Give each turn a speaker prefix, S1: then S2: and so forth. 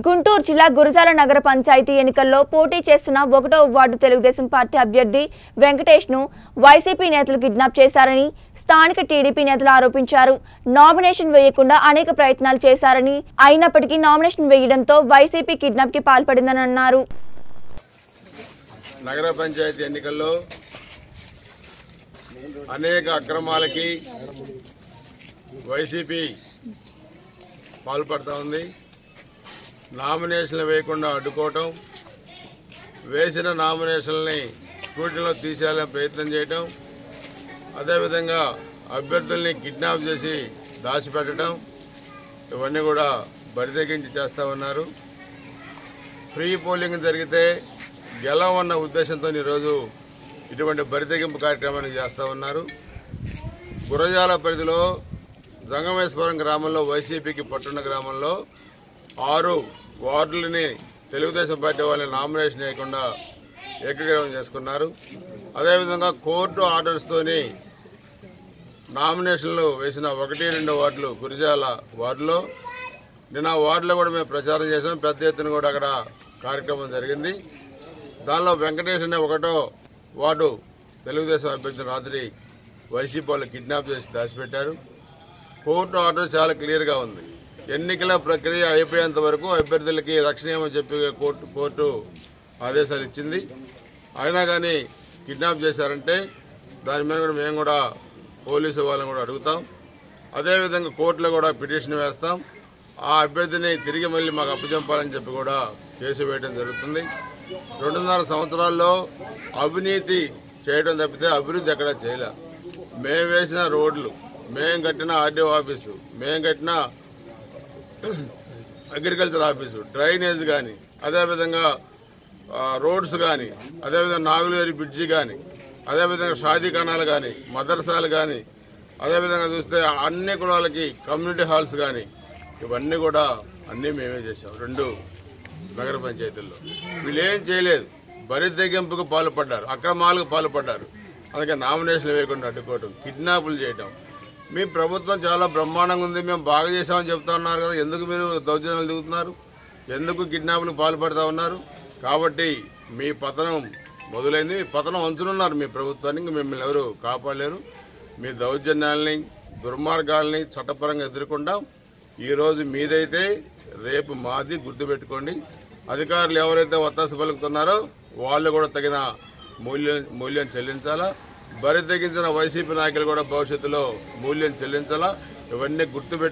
S1: గుంటూరు జిల్లా గురజాల నగర పంచాయతీ ఎన్నికల్లో పోటీ చేస్తున్న ఒకటో వార్డు తెలుగుదేశం పార్టీ అభ్యర్థి వెంకటేష్ ను వైసీపీ నేతలు కిడ్నాప్ చేశారని స్థానిక టీడీపీ నేతలు ఆరోపించారు నామినేషన్ వేయకుండా అనేక ప్రయత్నాలు చేశారని అయినప్పటికీ నామినేషన్ వేయడంతో వైసీపీ కిడ్నాప్ కి పాల్పడిందని అన్నారు
S2: నగర పంచాయతీ ఎన్నికల్లో అనేక అక్రమాలకి వైసీపీ పాల్పడుతూ ఉంది నామినేషన్లు వేయకుండా అడ్డుకోవటం వేసిన నామినేషన్లని స్కూటీలో తీసేయాలని ప్రయత్నం చేయటం అదేవిధంగా అభ్యర్థుల్ని కిడ్నాప్ చేసి దాచిపెట్టడం ఇవన్నీ కూడా బరితెగించి చేస్తూ ఉన్నారు ఫ్రీ పోలింగ్ జరిగితే గెలవన్న ఉద్దేశంతో ఈరోజు ఇటువంటి బరితెగింపు కార్యక్రమాన్ని చేస్తూ ఉన్నారు గురజాల పరిధిలో జంగమేశ్వరం గ్రామంలో వైసీపీకి పట్టున్న గ్రామంలో ఆరు వార్డులని తెలుగుదేశం పార్టీ వాళ్ళని నామినేషన్ వేయకుండా ఏకగ్రీవం చేసుకున్నారు అదేవిధంగా కోర్టు ఆర్డర్స్తోని నామినేషన్లు వేసిన ఒకటి రెండు వార్డులు గురిజాల వార్డులో నిన్న ఆ వార్డులో కూడా మేము ప్రచారం చేసాం పెద్ద ఎత్తున కూడా అక్కడ కార్యక్రమం జరిగింది దానిలో వెంకటేష్ అనే ఒకటో వార్డు తెలుగుదేశం అభ్యర్థిని రాత్రి వైసీపీ వాళ్ళు కిడ్నాప్ చేసి దాచిపెట్టారు కోర్టు ఆర్డర్ చాలా క్లియర్గా ఉంది ఎన్నికల ప్రక్రియ అయిపోయేంత వరకు అభ్యర్థులకి రక్షణ ఏమని చెప్పి కోర్టు కోర్టు ఆదేశాలు ఇచ్చింది అయినా కానీ కిడ్నాప్ చేశారంటే దాని మీద కూడా మేము కూడా పోలీసు వాళ్ళని కూడా అడుగుతాం అదేవిధంగా కోర్టులో కూడా పిటిషన్ వేస్తాం ఆ అభ్యర్థిని తిరిగి మళ్ళీ మాకు అప్పచెంపాలని చెప్పి కూడా కేసు వేయడం జరుగుతుంది రెండున్నర సంవత్సరాల్లో అవినీతి చేయడం తప్పితే అభివృద్ధి ఎక్కడా చేయలే మేము వేసిన రోడ్లు మేము కట్టిన ఆర్డీఓ ఆఫీసు మేము కట్టిన అగ్రికల్చర్ ఆఫీసు డ్రైనేజ్ కానీ అదేవిధంగా ఆ, రోడ్స్ కానీ అదేవిధంగా నాగులేరి బ్రిడ్జి కానీ అదేవిధంగా షాదీ కణాలు కానీ మదర్సాలు కానీ అదేవిధంగా చూస్తే అన్ని కులాలకి కమ్యూనిటీ హాల్స్ కానీ ఇవన్నీ కూడా అన్నీ మేమే చేసాం రెండు నగర పంచాయతీల్లో వీళ్ళు ఏం చేయలేదు బరి తెగింపుకు పాల్పడ్డారు అక్రమాలకు పాల్పడ్డారు అందుకే నామినేషన్లు వేయకుండా అడ్డుకోవటం కిడ్నాపులు చేయటం మీ ప్రభుత్వం చాలా బ్రహ్మాండంగా ఉంది మేము బాగా చేసామని చెప్తా ఉన్నారు కదా ఎందుకు మీరు దౌర్జన్యాలు దిగుతున్నారు ఎందుకు కిడ్నాపులకు పాల్పడతా ఉన్నారు కాబట్టి మీ పతనం మొదలైంది మీ పతనం అంచునున్నారు మీ ప్రభుత్వానికి మిమ్మల్ని ఎవరు కాపాడలేరు మీ దౌర్జన్యాల్ని దుర్మార్గాల్ని చట్టపరంగా ఎదుర్కొంటాం ఈ రోజు మీదైతే రేపు మాది గుర్తుపెట్టుకోండి అధికారులు ఎవరైతే ఒత్తాస పలుకుతున్నారో వాళ్ళు కూడా తగిన మూల్యం మూల్యం చెల్లించాలా బరి తెగించిన వైసీపీ నాయకులు కూడా భవిష్యత్తులో మూల్యం చెల్లించాలా ఇవన్నీ గుర్తుపెట్టు